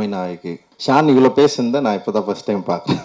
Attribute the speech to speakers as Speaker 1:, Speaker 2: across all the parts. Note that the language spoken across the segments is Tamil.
Speaker 1: நாயகி ஷான் இவ்வளோ பேசுனதை நான் இப்போ தான் ஃபஸ்ட் டைம் பார்க்குறேன்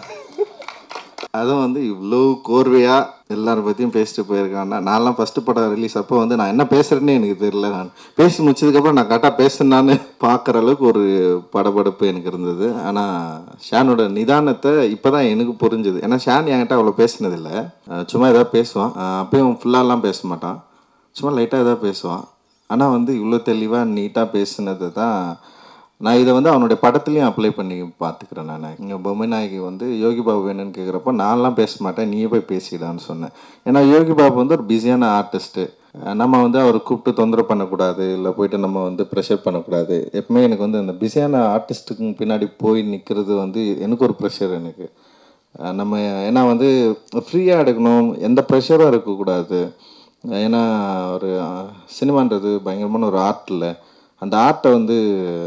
Speaker 1: அதுவும் வந்து இவ்வளோ கோர்வையாக எல்லாரும் பற்றியும் பேசிட்டு போயிருக்காங்கன்னா நான்லாம் ஃபஸ்ட்டு படம் ரிலீஸ் அப்போ வந்து நான் என்ன பேசுகிறேன்னே எனக்கு தெரியல நான் பேசி முடிச்சதுக்கப்புறம் நான் கரெக்டாக பேசுனான்னு பார்க்குற அளவுக்கு ஒரு படபடப்பு எனக்கு இருந்தது ஆனால் ஷானோட நிதானத்தை இப்போ தான் எனக்கு புரிஞ்சுது ஏன்னா ஷான் என்கிட்ட அவ்வளோ பேசினதில்லை அஹ் சும்மா ஏதாவது பேசுவான் அஹ் அப்பயும் ஃபுல்லாலாம் பேச மாட்டான் சும்மா லைட்டாக ஏதாவது பேசுவான் ஆனால் வந்து இவ்வளோ தெளிவாக நீட்டாக பேசுனது தான் நான் இதை வந்து அவனுடைய படத்துலையும் அப்ளை பண்ணி பார்த்துக்கிறேன் நான் இங்கே பொம்மை நாயகி வந்து யோகி பாபு வேணும்னு கேட்குறப்போ நான்லாம் பேச மாட்டேன் நீயே போய் பேசிடான்னு சொன்னேன் ஏன்னா யோகி பாபு வந்து ஒரு பிஸியான ஆர்டிஸ்ட்டு நம்ம வந்து அவர் கூப்பிட்டு தொந்தரவு பண்ணக்கூடாது இல்லை போயிட்டு நம்ம வந்து ப்ரெஷர் பண்ணக்கூடாது எப்பவுமே எனக்கு வந்து அந்த பிஸியான ஆர்டிஸ்ட்டுக்கு பின்னாடி போய் நிற்கிறது வந்து எனக்கு ஒரு ப்ரெஷர் எனக்கு அஹ் நம்ம ஏன்னா வந்து ஃப்ரீயாக எடுக்கணும் எந்த ப்ரெஷரும் இருக்கக்கூடாது ஏன்னா ஒரு அஹ், சினிமான்றது பயங்கரமான ஒரு ஆர்ட் இல்லை அந்த ஆர்ட்டை வந்து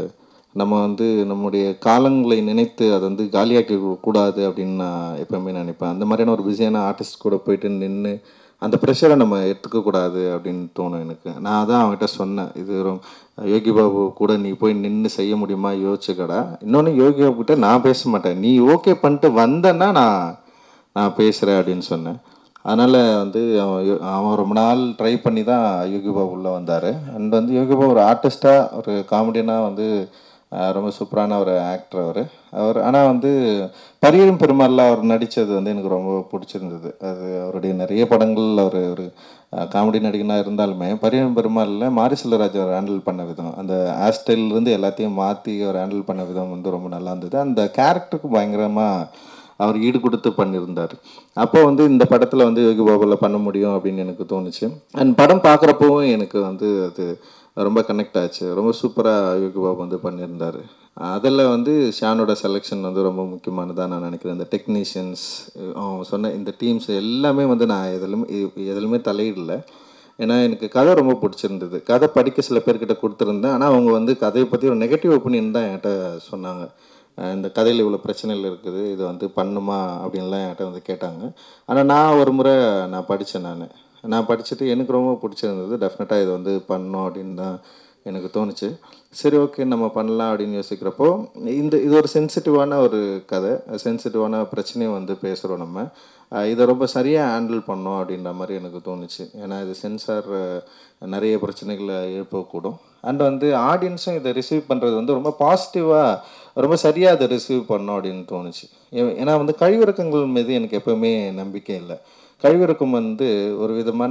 Speaker 1: நம்ம வந்து நம்முடைய காலங்களை நினைத்து அதை வந்து காலியாக்கி கூடாது அப்படின்னு நான் எப்பவுமே நினைப்பேன் அந்த மாதிரியான ஒரு பிஸியான ஆர்டிஸ்ட் கூட போயிட்டு நின்று அந்த ப்ரெஷரை நம்ம எடுத்துக்கக்கூடாது அப்படின்னு தோணும் எனக்கு நான் அதான் அவன்கிட்ட சொன்னேன் இது ரொம்ப யோகி பாபு கூட நீ போய் நின்று செய்ய முடியுமா யோசிச்சுக்கடா இன்னொன்று யோகி பாபு கிட்ட நான் பேச மாட்டேன் நீ ஓகே பண்ணிட்டு வந்தேன்னா நான் நான் பேசுகிறேன் அப்படின்னு சொன்னேன் அதனால் வந்து அவன் யோ- அவன் ரொம்ப நாள் ட்ரை பண்ணி தான் யோகி பாபு உள்ளே வந்தார் அண்ட் வந்து யோகி பாபு ஒரு ஆர்டிஸ்ட்டாக ஒரு காமெடியனாக வந்து அஹ், ரொம்ப சூப்பரான ஒரு ஆக்டர் அவர் அவர் ஆனால் வந்து பரியரும் பெருமாளில் அவர் நடித்தது வந்து எனக்கு ரொம்ப பிடிச்சிருந்தது அது அவருடைய நிறைய படங்கள் அவர் ஒரு காமெடி நடிகனாக இருந்தாலுமே பரியரும் பெருமாளில் மாரி செல்வராஜ் அவர் ஹேண்டில் பண்ண விதம் அந்த ஹேர்ஸ்டைல்லேருந்து எல்லாத்தையும் மாற்றி அவர் ஹேண்டில் பண்ண விதம் வந்து ரொம்ப நல்லா இருந்தது அந்த கேரக்டருக்கு பயங்கரமாக அவர் ஈடு கொடுத்து பண்ணியிருந்தார் அப்போ வந்து இந்த படத்தில் வந்து யோகி பாபுவில் பண்ண முடியும் அப்படின்னு எனக்கு தோணுச்சு அண்ட் படம் பார்க்குறப்பவும் எனக்கு வந்து அது ரொம்ப கனெக்ட் ஆச்சு ரொம்ப சூப்பராக யோகி பாபு வந்து பண்ணியிருந்தார் அதில் வந்து ஷானோட செலெக்ஷன் வந்து ரொம்ப முக்கியமானதாக நான் நினைக்கிறேன் இந்த டெக்னீஷியன்ஸ் அவன் சொன்ன இந்த டீம்ஸ் எல்லாமே வந்து நான் எதிலுமே எதுலுமே தலையிடல ஏன்னா எனக்கு கதை ரொம்ப பிடிச்சிருந்தது கதை படிக்க சில பேர்கிட்ட கொடுத்துருந்தேன் ஆனால் அவங்க வந்து கதையை பற்றி ஒரு நெகட்டிவ் ஒப்பீனியன் தான் என்கிட்ட சொன்னாங்க அஹ் இந்த கதையில் இவ்வளோ பிரச்சனைகள் இருக்குது இது வந்து பண்ணுமா அப்படின்லாம் என்கிட்ட வந்து கேட்டாங்க ஆனால் நான் ஒரு முறை நான் படித்தேன் நான் நான் படிச்சுட்டு எனக்கு ரொம்ப பிடிச்சிருந்தது டெஃபினட்டாக இது வந்து பண்ணணும் அப்படின்னு தான் எனக்கு தோணுச்சு சரி ஓகே நம்ம பண்ணலாம் அப்படின்னு யோசிக்கிறப்போ இந்த இது ஒரு சென்சிட்டிவான ஒரு கதை சென்சிட்டிவான பிரச்சனையை வந்து பேசுகிறோம் நம்ம அஹ் இதை ரொம்ப சரியாக ஹேண்டில் பண்ணோம் அப்படின்ற மாதிரி எனக்கு தோணுச்சு ஏன்னா இது சென்சார் நிறைய பிரச்சனைகளை எழுப்பக்கூடும் அண்ட் வந்து ஆடியன்ஸும் இதை ரிசீவ் பண்ணுறது வந்து ரொம்ப பாசிட்டிவாக ரொம்ப சரியாக அதை ரிசீவ் பண்ணோம் அப்படின்னு தோணுச்சு ஏ- ஏன்னா வந்து கழிவிறக்கங்கள் மீது எனக்கு எப்போவுமே நம்பிக்கை இல்லை கழிவிறக்கம் வந்து ஒரு விதமான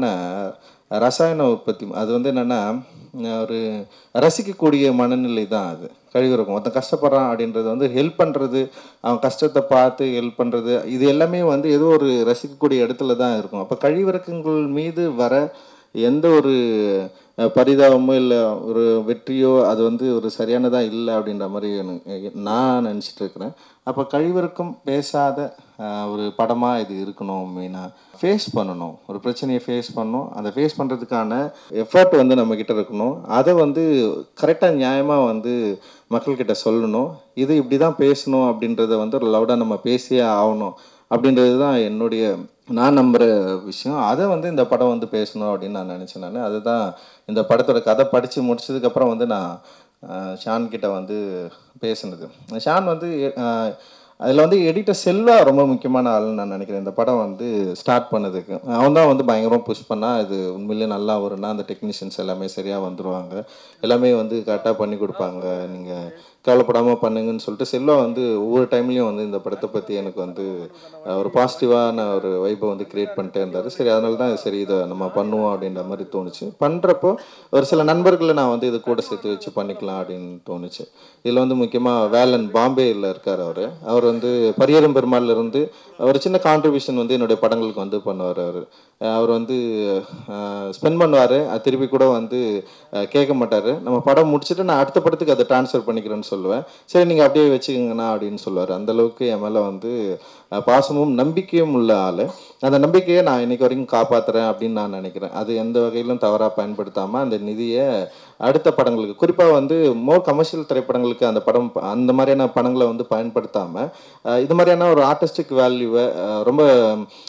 Speaker 1: ரசாயன உற்பத்தி அது வந்து என்னென்னா ஒரு ரசிக்கக்கூடிய மனநிலை தான் அது கழிவிறக்கம் ஒருத்தன் கஷ்டப்படுறான் அப்படின்றது வந்து ஹெல்ப் பண்ணுறது அவன் கஷ்டத்தை பார்த்து ஹெல்ப் பண்ணுறது இது எல்லாமே வந்து ஏதோ ஒரு ரசிக்கக்கூடிய இடத்துல தான் இருக்கும் அப்போ கழிவிறக்கங்கள் மீது வர எந்த ஒரு அஹ், பரிதாபமோ இல்லை ஒரு வெற்றியோ அது வந்து ஒரு சரியானதாக இல்லை அப்படின்ற மாதிரி எனக்கு நான் நினச்சிட்டு இருக்கிறேன் அப்போ கழிவிறக்கம் பேசாத அஹ், ஒரு படமாக இது இருக்கணும் மெயினாக ஃபேஸ் பண்ணணும் ஒரு பிரச்சனையை ஃபேஸ் பண்ணணும் அந்த ஃபேஸ் பண்ணுறதுக்கான எஃபர்ட் வந்து நம்மக்கிட்ட இருக்கணும் அதை வந்து கரெக்டாக நியாயமாக வந்து மக்கள்கிட்ட சொல்லணும் இது இப்படி தான் பேசணும் அப்படின்றத வந்து ஒரு லவுடாக நம்ம பேசியே ஆகணும் அப்படின்றது தான் என்னுடைய நான் நம்புகிற விஷயம் அதை வந்து இந்த படம் வந்து பேசணும் அப்படின்னு நான் நினச்சேன் நான் அதுதான் இந்த படத்தோட கதை படித்து முடிச்சதுக்கப்புறம் வந்து நான் அஹ், ஷான் கிட்ட வந்து பேசுனது ஷான் வந்து அதில் வந்து எடிட்டர் செல்வா ரொம்ப முக்கியமான ஆளுன்னு நான் நினைக்கிறேன் இந்த படம் வந்து ஸ்டார்ட் பண்ணதுக்கு அவன் தான் வந்து பயங்கரமாக புஷ் பண்ணால் இது உண்மையிலேயே நல்லா வரும்னா அந்த டெக்னீஷியன்ஸ் எல்லாமே சரியாக வந்துருவாங்க எல்லாமே வந்து கரெக்டாக பண்ணி கொடுப்பாங்க நீங்கள் கவலைப்படாமல் பண்ணுங்கன்னு சொல்லிட்டு செல்வா வந்து ஒவ்வொரு டைம்லேயும் வந்து இந்த படத்தை பற்றி எனக்கு வந்து அஹ், ஒரு பாசிட்டிவான ஒரு வைப்பை வந்து கிரியேட் பண்ணிட்டே இருந்தார் சரி அதனால தான் சரி இதை நம்ம பண்ணுவோம் அப்படின்ற மாதிரி தோணுச்சு பண்ணுறப்போ ஒரு சில நண்பர்களை நான் வந்து இது கூட சேர்த்து வச்சு பண்ணிக்கலாம் அப்படின்னு தோணுச்சு இதில் வந்து முக்கியமாக வேலன் பாம்பேயில் இருக்கார் அவர் அவர் வந்து பரியரும் பெருமாள்ல இருந்து ஒரு சின்ன கான்ட்ரிபியூஷன் வந்து என்னுடைய படங்களுக்கு வந்து பண்ணுவார் அவர் அவர் வந்து ஸ்பெண்ட் பண்ணுவார் திருப்பி கூட வந்து அஹ், கேட்க மாட்டார் நம்ம படம் முடிச்சுட்டு நான் அடுத்த படத்துக்கு அதை ட்ரான்ஸ்ஃபர் பண்ணிக்கிறேன்னு சொல்லுவேன் சரி நீங்கள் அப்படியே வச்சுக்கோங்கண்ணா அப்படின்னு சொல்லுவார் அந்த அளவுக்கு என் மேலே வந்து அஹ், பாசமும் நம்பிக்கையும் உள்ள ஆள் அந்த நம்பிக்கையை நான் இன்னைக்கு வரைக்கும் காப்பாற்றுறேன் அப்படின்னு நான் நினைக்கிறேன் அது எந்த வகையிலும் தவறாக பயன்படுத்தாமல் அந்த நிதியை அடுத்த படங்களுக்கு குறிப்பாக வந்து மோர் கமர்ஷியல் திரைப்படங்களுக்கு அந்த படம் ப- அந்த மாதிரியான படங்களை வந்து பயன்படுத்தாமல் இது மாதிரியான ஒரு ஆர்டிஸ்டிக் வேல்யூவை ரொம்ப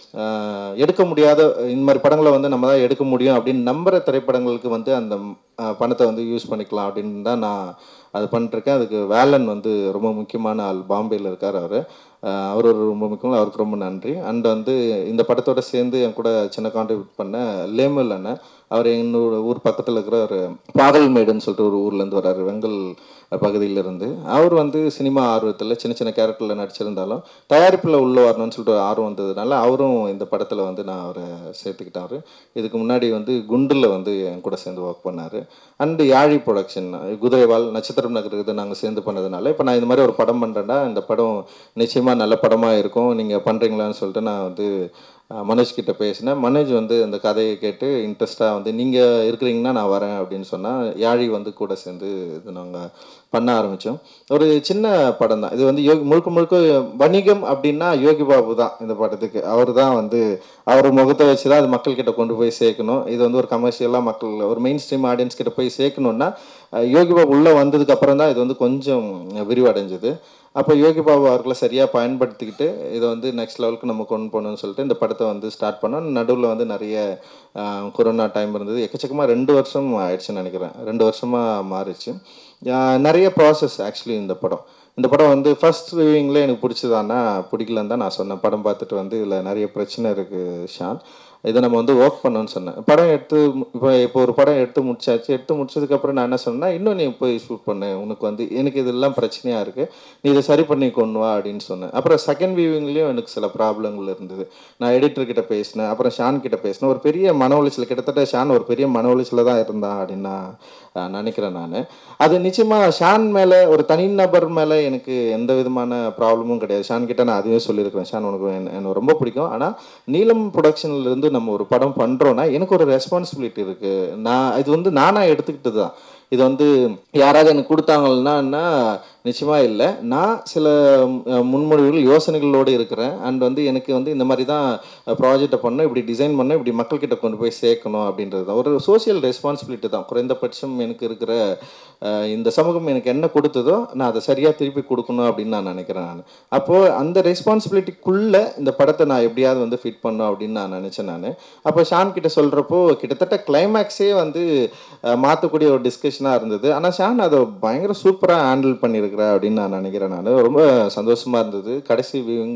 Speaker 1: ஆஹ் எடுக்க முடியாத இந்த மாதிரி படங்களை வந்து நம்ம தான் எடுக்க முடியும் அப்படின்னு நம்புகிற திரைப்படங்களுக்கு வந்து அந்த ஆஹ் பணத்தை வந்து யூஸ் பண்ணிக்கலாம் அப்படின்னு தான் நான் அது பண்ணிட்டுருக்கேன் அதுக்கு வேலன் வந்து ரொம்ப முக்கியமான ஆள் பாம்பேயில் இருக்கார் அவர் அவர் ஒரு ரொம்ப முக்கியம் அவருக்கு ரொம்ப நன்றி அண்ட் வந்து இந்த படத்தோட சேர்ந்து என் கூட சின்ன கான்ட்ரிபியூட் பண்ண லேமல் அண்ணன் அவர் என்னோட ஊர் பக்கத்தில் இருக்கிற ஒரு பாகல்மேடுன்னு சொல்லிட்டு ஒரு ஊர்லேருந்து வர்றாரு வெங்கல் பகுதியிலேருந்து அவர் வந்து சினிமா ஆர்வத்தில் சின்ன சின்ன கேரக்டரில் நடிச்சிருந்தாலும் தயாரிப்பில் உள்ள வரணும்னு சொல்லிட்டு ஒரு ஆர்வம் வந்ததுனால அவரும் இந்த படத்தில் வந்து நான் அவரை சேர்த்துக்கிட்டாரு இதுக்கு முன்னாடி வந்து குண்டில் வந்து என் கூட சேர்ந்து ஒர்க் பண்ணார் அண்டு யாழி ப்ரொடக்ஷன் குதிரைவால் நட்சத்திரம் நகருக்கு நாங்கள் சேர்ந்து பண்ணதுனால இப்போ நான் இந்த மாதிரி ஒரு படம் பண்ணுறேன்னா இந்த படம் நிச்சயமாக நல்ல படமாக இருக்கும் நீங்கள் பண்ணுறீங்களான்னு சொல்லிட்டு நான் வந்து அஹ், மனோஜ் கிட்ட பேசினேன் மனோஜ் வந்து அந்த கதையை கேட்டு இன்ட்ரெஸ்ட்டாக வந்து நீங்கள் இருக்கிறீங்கன்னா நான் வரேன் அப்படின்னு சொன்னால் யாழி வந்து கூட சேர்ந்து இது நாங்கள் பண்ண ஆரம்பித்தோம் ஒரு சின்ன படம் தான் இது வந்து யோகி முழுக்க முழுக்க வணிகம் அப்படின்னா யோகி பாபு தான் இந்த படத்துக்கு அவர் தான் வந்து அவர் முகத்தை வச்சு தான் அது மக்கள்கிட்ட கொண்டு போய் சேர்க்கணும் இது வந்து ஒரு கமர்ஷியலாக மக்கள் ஒரு மெயின் ஸ்ட்ரீம் ஆடியன்ஸ் கிட்ட போய் சேர்க்கணுன்னா அஹ், யோகி பாபு உள்ளே வந்ததுக்கு அப்புறம் தான் இது வந்து கொஞ்சம் விரிவடைஞ்சது அப்போ யோகி பாபு அவர்களை சரியாக பயன்படுத்திக்கிட்டு இதை வந்து நெக்ஸ்ட் லெவலுக்கு நம்ம கொண்டு போகணும்னு சொல்லிட்டு இந்த படத்தை வந்து ஸ்டார்ட் பண்ணோம் நடுவில் வந்து நிறைய ஆஹ், கொரோனா டைம் இருந்தது எக்கச்சக்கமாக ரெண்டு வருஷம் ஆயிடுச்சுன்னு நினைக்கிறேன் ரெண்டு வருஷமாக மாறிச்சு ஆஹ், நிறைய ப்ராசஸ் ஆக்சுவலி இந்த படம் இந்த படம் வந்து ஃபர்ஸ்ட் ரிவியூங்கில் எனக்கு பிடிச்சதானா பிடிக்கலன்னு தான் நான் சொன்னேன் படம் பார்த்துட்டு வந்து இதில் நிறைய பிரச்சனை இருக்குது ஷான் இதை நம்ம வந்து ஒர்க் பண்ணோன்னு சொன்னேன் படம் எடுத்து இப்போ இப்போ ஒரு படம் எடுத்து முடிச்சாச்சு எடுத்து முடிச்சதுக்கப்புறம் நான் என்ன சொன்னேன்னா இன்னும் நீ போய் ஷூட் பண்ணு உனக்கு வந்து எனக்கு இதெல்லாம் பிரச்சனையாக இருக்குது நீ இதை சரி பண்ணி கொண்டு வா அப்படின்னு சொன்னேன் அப்புறம் செகண்ட் வியூவிங்லேயும் எனக்கு சில ப்ராப்ளங்கள் இருந்தது நான் எடிட்டர் கிட்ட பேசினேன் அப்புறம் ஷான் கிட்ட பேசினேன் ஒரு பெரிய மன உளைச்சல் கிட்டத்தட்ட ஷான் ஒரு பெரிய மன உளைச்சலில் தான் இருந்தான் அப்படின்னு நான் அஹ், நினைக்கிறேன் நான் அது நிச்சயமாக ஷான் மேலே ஒரு தனிநபர் மேலே எனக்கு எந்த விதமான ப்ராப்ளமும் கிடையாது ஷான் கிட்ட நான் அதுவே சொல்லியிருக்கிறேன் ஷான் உனக்கு என்ன- எனக்கு ரொம்ப பிடிக்கும் ஆனால் நீலம் ப்ரொடக்ஷன்ல இருந்து நம்ம ஒரு படம் பண்ணுறோன்னா எனக்கு ஒரு ரெஸ்பான்சிபிலிட்டி இருக்குது நான் இது வந்து நானாக எடுத்துக்கிட்டு தான் இது வந்து யாராவது எனக்கு கொடுத்தாங்கன்னா நிச்சயமாக இல்லை நான் சில அஹ், முன்மொழிவுகள் யோசனைகளோடு இருக்கிறேன் அண்ட் வந்து எனக்கு வந்து இந்த மாதிரி தான் ப்ராஜெக்டை பண்ணணும் இப்படி டிசைன் பண்ணணும் இப்படி மக்கள்கிட்ட கொண்டு போய் சேர்க்கணும் அப்படின்றது தான் ஒரு சோஷியல் ரெஸ்பான்சிபிலிட்டி தான் குறைந்தபட்சம் எனக்கு இருக்கிற அஹ், இந்த சமூகம் எனக்கு என்ன கொடுத்ததோ நான் அதை சரியாக திருப்பி கொடுக்கணும் அப்படின்னு நான் நினைக்கிறேன் நான் அப்போது அந்த ரெஸ்பான்சிபிலிட்டிக்குள்ளே இந்த படத்தை நான் எப்படியாவது வந்து ஃபிட் பண்ணும் அப்படின்னு நான் நினச்சேன் நான் அப்போ ஷான் கிட்ட சொல்கிறப்போ கிட்டத்தட்ட கிளைமேக்ஸே வந்து அஹ், மாற்றக்கூடிய ஒரு டிஸ்கஷனாக இருந்தது ஆனால் ஷான் அதை பயங்கர சூப்பராக ஹேண்டில் பண்ணியிருக்கிற அப்படின்னு நான் நினைக்கிறேன் நான் ரொம்ப சந்தோஷமாக இருந்தது கடைசி வியூவிங்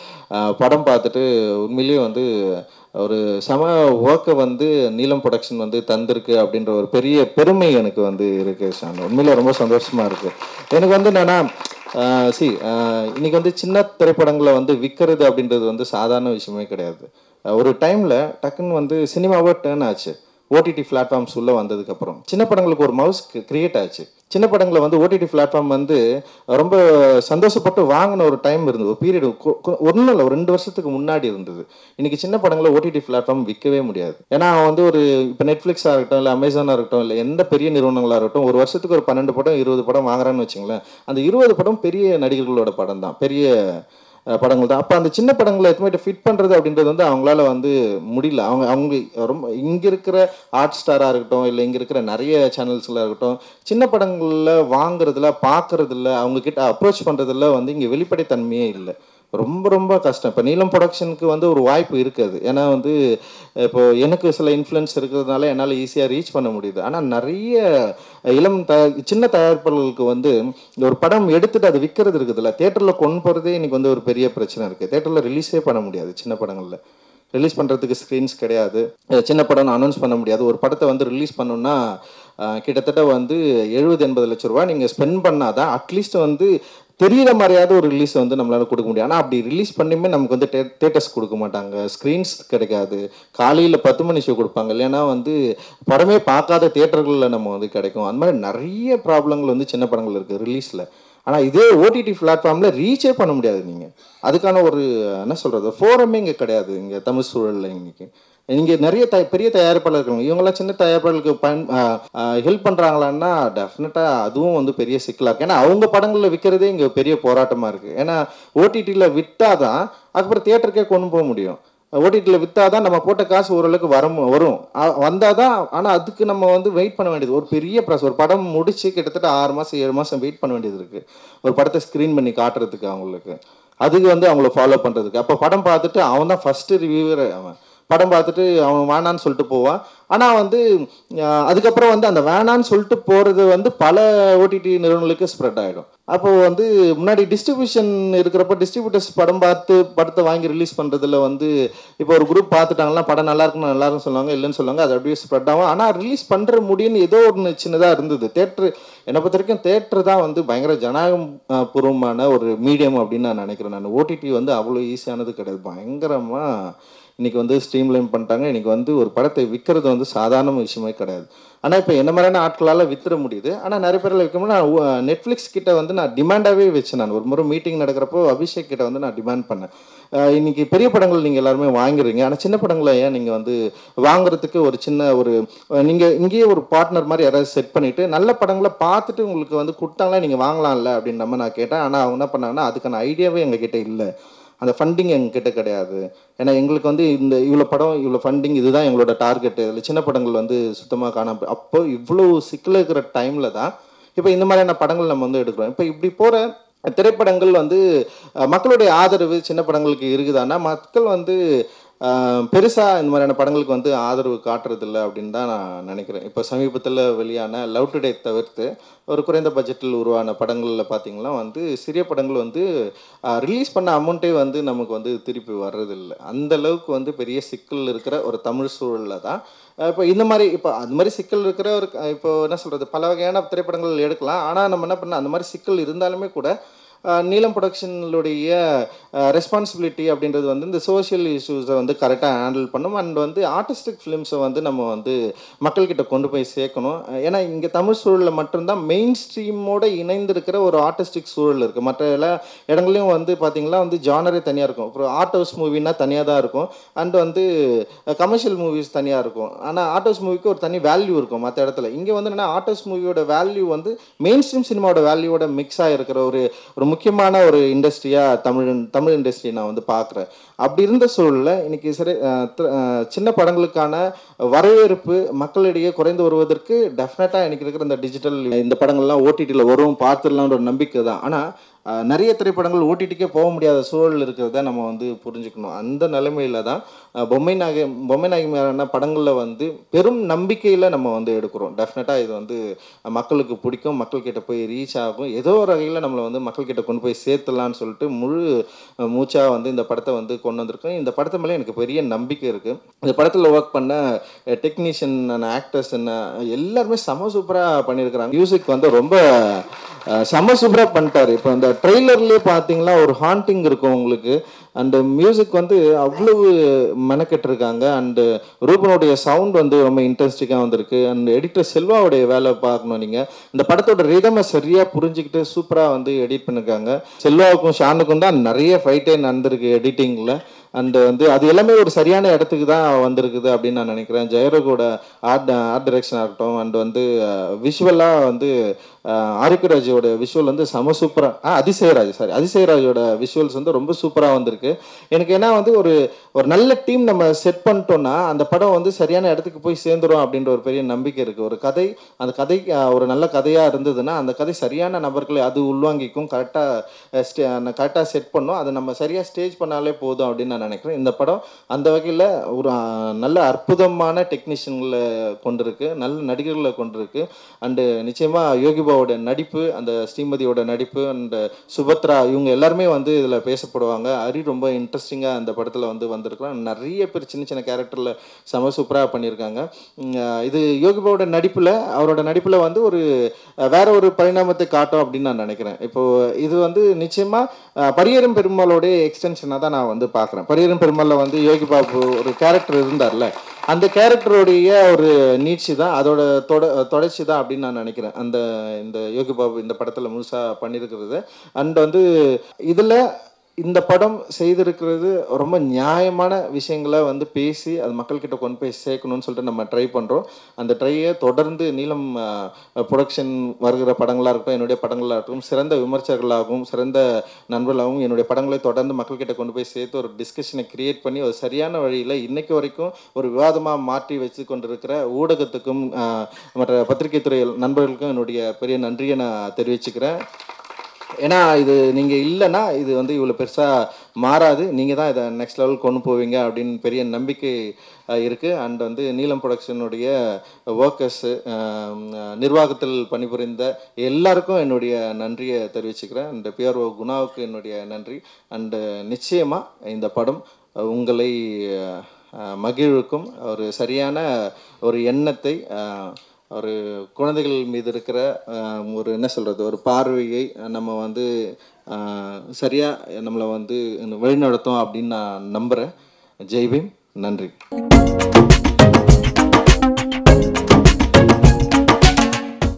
Speaker 1: படம் பார்த்துட்டு உண்மையிலேயே வந்து ஒரு சம ஒர்க்கை வந்து நீலம் ப்ரொடக்ஷன் வந்து தந்திருக்கு அப்படின்ற ஒரு பெரிய பெருமை எனக்கு வந்து இருக்கு ஷான் உண்மையிலே ரொம்ப சந்தோஷமாக இருக்குது எனக்கு வந்து என்னன்னா சி இன்னைக்கு வந்து சின்ன திரைப்படங்களை வந்து விற்கிறது அப்படின்றது வந்து சாதாரண விஷயமே கிடையாது அஹ் ஒரு டைமில் டக்குன்னு வந்து சினிமாவே டேர்ன் ஆச்சு ஓடிடி பிளாட்ஃபார்ம்ஸ் உள்ளே வந்ததுக்கப்புறம் சின்ன படங்களுக்கு ஒரு மவுஸ் கிரியேட் ஆச்சு சின்ன படங்களை வந்து ஓடிடி பிளாட்ஃபார்ம் வந்து ரொம்ப சந்தோஷப்பட்டு வாங்கின ஒரு டைம் இருந்தது ஒரு பீரியட் ஒன்றும் இல்லை ஒரு ரெண்டு வருஷத்துக்கு முன்னாடி இருந்தது இன்னைக்கு சின்ன படங்களை ஓடிடி பிளாட்ஃபார்ம் விற்கவே முடியாது ஏன்னா அவன் வந்து ஒரு இப்போ நெட்ஃப்ளிக்ஸாக இருக்கட்டும் இல்லை அமேசானாக இருக்கட்டும் இல்லை எந்த பெரிய நிறுவனங்களாக இருக்கட்டும் ஒரு வருஷத்துக்கு ஒரு பன்னெண்டு படம் இருபது படம் வாங்குறான்னு வச்சுங்களேன் அந்த இருபது படம் பெரிய நடிகர்களோட படம் தான் பெரிய அஹ், படங்கள் தான் அப்போ அந்த சின்ன படங்களை எதுவுமே ஃபிட் பண்ணுறது அப்படின்றது வந்து அவங்களால வந்து முடியல அவங்க அவங்க ரொம்ப இங்கே இருக்கிற ஹாட் ஸ்டாராக இருக்கட்டும் இல்லை இங்கே இருக்கிற நிறைய சேனல்ஸ்லாம் இருக்கட்டும் சின்ன படங்களில் வாங்குறதுல பார்க்குறதுல அவங்க கிட்ட அப்ரோச் பண்ணுறதுல வந்து இங்கே வெளிப்படைத்தன்மையே இல்லை ரொம்ப ரொம்ப கஷ்டம் இப்போ நீலம் ப்ரொடக்ஷனுக்கு வந்து ஒரு வாய்ப்பு இருக்குது ஏன்னா வந்து இப்போ எனக்கு சில இன்ஃப்ளூயன்ஸ் இருக்கிறதுனால என்னால் ஈஸியாக ரீச் பண்ண முடியுது ஆனால் நிறைய இளம் த சின்ன தயாரிப்பாளர்களுக்கு வந்து இந்த ஒரு படம் எடுத்துட்டு அது விற்கிறது இருக்குதுல்ல தேட்டரில் கொண்டு போகிறதே இன்னைக்கு வந்து ஒரு பெரிய பிரச்சனை இருக்குது தேட்டரில் ரிலீஸே பண்ண முடியாது சின்ன படங்களில் ரிலீஸ் பண்ணுறதுக்கு ஸ்க்ரீன்ஸ் கிடையாது அஹ் சின்ன படம் அனௌன்ஸ் பண்ண முடியாது ஒரு படத்தை வந்து ரிலீஸ் பண்ணணும்னா அஹ் கிட்டத்தட்ட வந்து எழுபது எண்பது லட்ச ரூபா நீங்கள் ஸ்பெண்ட் பண்ணாதான் அட்லீஸ்ட் வந்து தெரியிற மாதிரியாவது ஒரு ரிலீஸ் வந்து நம்மளால கொடுக்க முடியும் ஆனால் அப்படி ரிலீஸ் பண்ணியுமே நமக்கு வந்து தேட்டர்ஸ் கொடுக்க மாட்டாங்க ஸ்க்ரீன்ஸ் கிடைக்காது காலையில் பத்து மணி ஷோ கொடுப்பாங்க இல்லைன்னா வந்து படமே பார்க்காத தேட்டர்களில் நம்ம வந்து கிடைக்கும் அந்த மாதிரி நிறைய ப்ராப்ளங்கள் வந்து சின்ன படங்கள் இருக்குது ரிலீஸில் ஆனால் இதே ஓடிடி பிளாட்ஃபார்மில் ரீச்சே பண்ண முடியாது நீங்கள் அதுக்கான ஒரு என்ன சொல்கிறது ஃபோரமே இங்கே கிடையாது இங்கே தமிழ் சூழலில் இன்னைக்கு இங்கே நிறைய த பெரிய தயாரிப்பாளர் இருக்காங்க இவங்கெல்லாம் சின்ன தயாரிப்பாளருக்கு பயன் ஹெல்ப் பண்ணுறாங்களான்னா டெஃபினட்டாக அதுவும் வந்து பெரிய சிக்கலாக இருக்குது ஏன்னா அவங்க படங்களில் விற்கிறதே இங்கே பெரிய போராட்டமாக இருக்குது ஏன்னா ஓடிடியில் விற்றாதான் தான் அதுக்கப்புறம் தியேட்டருக்கே கொண்டு போக முடியும் ஓடிடியில் விற்றாதான் நம்ம போட்ட காசு ஓரளவுக்கு வரும் வரும் வந்தால் தான் ஆனால் அதுக்கு நம்ம வந்து வெயிட் பண்ண வேண்டியது ஒரு பெரிய ப்ராசஸ் ஒரு படம் முடிச்சு கிட்டத்தட்ட ஆறு மாதம் ஏழு மாதம் வெயிட் பண்ண வேண்டியது இருக்குது ஒரு படத்தை ஸ்க்ரீன் பண்ணி காட்டுறதுக்கு அவங்களுக்கு அதுக்கு வந்து அவங்கள ஃபாலோ பண்ணுறதுக்கு அப்போ படம் பார்த்துட்டு அவன் தான் ஃபஸ்ட்டு ரிவ்யூவர் அவன் படம் பார்த்துட்டு அவன் வேணான்னு சொல்லிட்டு போவான் ஆனால் வந்து அஹ், அதுக்கப்புறம் வந்து அந்த வேணான்னு சொல்லிட்டு போகிறது வந்து பல ஓடிடி நிறுவனங்களுக்கு ஸ்ப்ரெட் ஆகிடும் அப்போ வந்து முன்னாடி டிஸ்ட்ரிபியூஷன் இருக்கிறப்ப டிஸ்ட்ரிபியூட்டர்ஸ் படம் பார்த்து படத்தை வாங்கி ரிலீஸ் பண்ணுறதுல வந்து இப்போ ஒரு குரூப் பார்த்துட்டாங்கன்னா படம் நல்லா இருக்குன்னு நல்லா இருக்குன்னு சொல்லுவாங்க இல்லைன்னு சொல்லுவாங்க அது அப்படியே ஸ்ப்ரெட் ஆகும் ஆனால் ரிலீஸ் பண்ணுற முடியும்னு ஏதோ ஒன்று சின்னதாக இருந்தது தேட்ரு என்னை பொறுத்த வரைக்கும் தேட்ரு தான் வந்து பயங்கர ஜனநாயகம் அஹ், பூர்வமான ஒரு மீடியம் அப்படின்னு நான் நினைக்கிறேன் நான் ஓடிடி வந்து அவ்வளோ ஈஸியானது கிடையாது பயங்கரமாக இன்னைக்கு வந்து ஸ்ட்ரீம்லைன் பண்ணிட்டாங்க இன்னைக்கு வந்து ஒரு படத்தை விற்கிறது வந்து சாதாரண விஷயமே கிடையாது ஆனால் இப்போ என்ன மாதிரியான ஆட்களால் வித்துற முடியுது ஆனால் நிறைய பேரில் விற்கும்போது நான் நெட்ஃப்ளிக்ஸ் கிட்ட வந்து நான் டிமாண்டாகவே வச்சேன் நான் ஒரு முறை மீட்டிங் நடக்கிறப்போ அபிஷேக் கிட்ட வந்து நான் டிமாண்ட் பண்ணேன் அஹ் இன்னைக்கு பெரிய படங்கள் நீங்கள் எல்லாருமே வாங்குறீங்க ஆனால் சின்ன படங்களை ஏன் நீங்கள் வந்து வாங்குறதுக்கு ஒரு சின்ன ஒரு நீங்கள் இங்கேயே ஒரு பார்ட்னர் மாதிரி யாராவது செட் பண்ணிவிட்டு நல்ல படங்களை பார்த்துட்டு உங்களுக்கு வந்து கொடுத்தாங்களா நீங்கள் வாங்கலாம்ல அப்படின்ற மாதிரி நான் கேட்டேன் ஆனால் அவங்க என்ன பண்ணாங்கன்னா அதுக்கான ஐடியாவே எங்ககிட்ட இல்லை அந்த ஃபண்டிங் எங்ககிட்ட கிடையாது ஏன்னா எங்களுக்கு வந்து இந்த இவ்வளோ படம் இவ்வளோ ஃபண்டிங் இதுதான் எங்களோட டார்கெட்டு இதில் சின்ன படங்கள் வந்து சுத்தமாக காணாம அப்போ இவ்வளோ சிக்கல் இருக்கிற டைமில் தான் இப்போ இந்த மாதிரியான படங்கள் நம்ம வந்து எடுக்கிறோம் இப்போ இப்படி போகிற திரைப்படங்கள் வந்து அஹ், மக்களுடைய ஆதரவு சின்ன படங்களுக்கு இருக்குதான்னா மக்கள் வந்து பெருசாக இந்த மாதிரியான படங்களுக்கு வந்து ஆதரவு காட்டுறதில்ல அப்படின்னு தான் நான் நினைக்கிறேன் இப்போ சமீபத்தில் வெளியான லவ் டுடே தவிர்த்து ஒரு குறைந்த பட்ஜெட்டில் உருவான படங்களில் பார்த்தீங்கன்னா வந்து சிறிய படங்கள் வந்து ரிலீஸ் பண்ண அமௌண்ட்டே வந்து நமக்கு வந்து திருப்பி வர்றதில்லை அந்த அளவுக்கு வந்து பெரிய சிக்கல் இருக்கிற ஒரு தமிழ் சூழலில் தான் இப்போ இந்த மாதிரி இப்போ அந்த மாதிரி சிக்கல் இருக்கிற ஒரு இப்போ என்ன சொல்கிறது பல வகையான திரைப்படங்கள் எடுக்கலாம் ஆனால் நம்ம என்ன பண்ண அந்த மாதிரி சிக்கல் இருந்தாலுமே கூட அஹ் நீலம் ப்ரொடக்ஷனுடைய ரெஸ்பான்சிபிலிட்டி அப்படின்றது வந்து இந்த சோஷியல் இஷ்யூஸை வந்து கரெக்டாக ஹேண்டில் பண்ணும் அண்ட் வந்து ஆர்டிஸ்டிக் ஃபிலிம்ஸை வந்து நம்ம வந்து மக்கள்கிட்ட கொண்டு போய் சேர்க்கணும் அஹ் ஏன்னா இங்கே தமிழ் சூழலில் மட்டும்தான் மெயின் ஸ்ட்ரீமோட இணைந்திருக்கிற ஒரு ஆர்டிஸ்டிக் சூழல் இருக்குது மற்ற எல்லா இடங்களையும் வந்து பார்த்திங்கன்னா வந்து ஜானரே தனியாக இருக்கும் அப்புறம் ஆர்ட் ஹவுஸ் மூவினா தனியாக தான் இருக்கும் அண்ட் வந்து கமர்ஷியல் மூவிஸ் தனியாக இருக்கும் ஆனால் ஆர்ட் ஹவுஸ் மூவிக்கு ஒரு தனி வேல்யூ இருக்கும் மற்ற இடத்துல இங்கே வந்து என்னன்னா ஆர்ட் ஹவுஸ் மூவியோட வேல்யூ வந்து மெயின் ஸ்ட்ரீம் சினிமாவோட வேல்யூவோட மிக்ஸ் ஆகிருக்கிற ஒரு ஒரு முக்கியமான ஒரு இண்டஸ்ட்ரியாக தமிழ் தமிழ் இண்டஸ்ட்ரி நான் வந்து பார்க்குறேன் அப்படி இருந்த சூழலில் இன்னைக்கு சரி அஹ், தி- அஹ், சின்ன படங்களுக்கான வரவேற்பு மக்களிடையே குறைந்து வருவதற்கு டெஃபினட்டாக எனக்கு இருக்கிற இந்த டிஜிட்டல் இந்த படங்கள்லாம் ஓடிடியில் வரும் பார்த்துடலான்ற ஒரு நம்பிக்கை தான் ஆனால் அஹ், நிறைய திரைப்படங்கள் ஓடிடிக்கே போக முடியாத சூழல் இருக்கிறத நம்ம வந்து புரிஞ்சுக்கணும் அந்த நிலைமையில தான் அஹ், பொம்மை நாயகி பொம்மை நாயகி மாதிரியான படங்களில் வந்து பெரும் நம்பிக்கையில் நம்ம வந்து எடுக்கிறோம் டெஃபினட்டாக இது வந்து மக்களுக்கு பிடிக்கும் மக்கள்கிட்ட போய் ரீச் ஆகும் ஏதோ ஒரு வகையில் நம்மளை வந்து மக்கள்கிட்ட கொண்டு போய் சேர்த்துலான்னு சொல்லிட்டு முழு மூச்சாக வந்து இந்த படத்தை வந்து கொண்டு வந்திருக்கோம் இந்த படத்து மேலே எனக்கு பெரிய நம்பிக்கை இருக்குது இந்த படத்தில் ஒர்க் பண்ண டெக்னீஷியன் ஆக்டர்ஸ் என்ன எல்லாருமே செம சூப்பராக பண்ணியிருக்கிறாங்க மியூசிக் வந்து ரொம்ப அஹ், செம சூப்பராக பண்ணிட்டாரு இப்போ அந்த ட்ரெய்லர்லேயே பார்த்தீங்கன்னா ஒரு ஹாண்டிங் இருக்கும் உங்களுக்கு அண்டு மியூசிக் வந்து அவ்வளவு மெனக்கெட்டிருக்காங்க அண்டு ரூபனுடைய சவுண்ட் வந்து ரொம்ப இன்ட்ரெஸ்டிங்காக வந்திருக்கு அண்ட் எடிட்டர் செல்வாவுடைய வேலை பார்க்கணும் நீங்கள் இந்த படத்தோட ரிதமை சரியாக புரிஞ்சுக்கிட்டு சூப்பராக வந்து எடிட் பண்ணிருக்காங்க செல்வாவுக்கும் ஷானுக்கும் தான் நிறைய ஃபைட்டே நடந்திருக்கு எடிட்டிங்கில் அண்டு வந்து அது எல்லாமே ஒரு சரியான இடத்துக்கு தான் வந்திருக்குது அப்படின்னு நான் நினைக்கிறேன் ஜெயரகோட ஆர்ட் ஆர்ட் டைரக்ஷனாக இருக்கட்டும் அண்ட் வந்து விஷுவலாக வந்து ஆரிக்கராஜோட விஷுவல் வந்து செம சூப்பராக ஆ அதிசயராஜ் சாரி அதிசயராஜோட விஷுவல்ஸ் வந்து ரொம்ப சூப்பராக வந்திருக்கு எனக்கு என்ன வந்து ஒரு ஒரு நல்ல டீம் நம்ம செட் பண்ணிட்டோம்னா அந்த படம் வந்து சரியான இடத்துக்கு போய் சேர்ந்துரும் அப்படின்ற ஒரு பெரிய நம்பிக்கை இருக்குது ஒரு கதை அந்த கதை அஹ், ஒரு நல்ல கதையாக இருந்ததுன்னா அந்த கதை சரியான நபர்களை அது உள்வாங்கிக்கும் கரெக்டாக ஸ்டே கரெக்டாக செட் பண்ணும் அதை நம்ம சரியாக ஸ்டேஜ் பண்ணாலே போதும் அப்படின்னு நான் நினைக்கிறேன் இந்த படம் அந்த வகையில் ஒரு அஹ், நல்ல அற்புதமான டெக்னீஷியன்களை கொண்டிருக்கு நல்ல நடிகர்களை கொண்டிருக்கு அண்டு நிச்சயமாக யோகிபாவோட நடிப்பு அந்த ஸ்ரீமதியோட நடிப்பு அண்ட் சுபத்ரா இவங்க எல்லாருமே வந்து இதில் பேசப்படுவாங்க ஹரி ரொம்ப இன்ட்ரெஸ்டிங்காக அந்த படத்தில் வந்து வந்திருக்கலாம் நிறைய பேர் சின்ன சின்ன கேரக்டரில் செம சூப்பராக பண்ணியிருக்காங்க உம், அஹ் இது யோகிபாவோட நடிப்பில் அவரோட நடிப்பில் வந்து ஒரு அஹ், வேற ஒரு பரிணாமத்தை காட்டும் அப்படின்னு நான் நினைக்கிறேன் இப்போ இது வந்து நிச்சயமாக பரியரும் பெருமாளோடைய எக்ஸ்டென்ஷனாக தான் நான் வந்து பார்க்குறேன் பரியரும் பெருமாளில் வந்து யோகி பாபு ஒரு கேரக்டர் இருந்தார்ல அந்த கேரக்டருடைய ஒரு நீட்சி தான் அதோட தொட தொடர்ச்சி தான் அப்படின்னு நான் நினைக்கிறேன் அந்த இந்த யோகி பாபு இந்த படத்தில் முழுசாக பண்ணியிருக்கிறது அண்ட் வந்து இதில் இந்த படம் செய்திருக்கிறது ரொம்ப நியாயமான விஷயங்களை வந்து பேசி அது மக்கள்கிட்ட கொண்டு போய் சேர்க்கணும்னு சொல்லிட்டு நம்ம ட்ரை பண்ணுறோம் அந்த ட்ரையை தொடர்ந்து நீளம் ப்ரொடக்ஷன் வருகிற படங்களாக இருக்கட்டும் என்னுடைய படங்களாக இருக்கட்டும் சிறந்த விமர்சகர்களாகவும் சிறந்த நண்பர்களாகவும் என்னுடைய படங்களை தொடர்ந்து மக்கள்கிட்ட கொண்டு போய் சேர்த்து ஒரு டிஸ்கஷனை கிரியேட் பண்ணி ஒரு சரியான வழியில் இன்னைக்கு வரைக்கும் ஒரு விவாதமாக மாற்றி வச்சு கொண்டிருக்கிற ஊடகத்துக்கும் அஹ், மற்ற பத்திரிகை துறை நண்பர்களுக்கும் என்னுடைய பெரிய நன்றியை நான் தெரிவிச்சுக்கிறேன் ஏன்னா இது நீங்கள் இல்லைன்னா இது வந்து இவ்வளோ பெருசாக மாறாது நீங்கள் தான் இதை நெக்ஸ்ட் லெவல் கொண்டு போவீங்க அப்படின்னு பெரிய நம்பிக்கை இருக்குது அண்ட் வந்து நீலம் ப்ரொடக்ஷனுடைய ஒர்க்கர்ஸு நிர்வாகத்தில் பணிபுரிந்த எல்லாருக்கும் என்னுடைய நன்றியை தெரிவிச்சுக்கிறேன் அண்ட் பிஆர்ஓ குணாவுக்கு என்னுடைய நன்றி அண்டு நிச்சயமாக இந்த படம் உங்களை அஹ், மகிழ்வுக்கும் ஒரு சரியான ஒரு எண்ணத்தை அஹ், ஒரு குழந்தைகள் மீது இருக்கிற அஹ், ஒரு என்ன சொல்கிறது ஒரு பார்வையை நம்ம வந்து சரியாக நம்மளை வந்து வழிநடத்தும் அப்படின்னு நான் நம்புகிறேன் ஜெய்பீம் நன்றி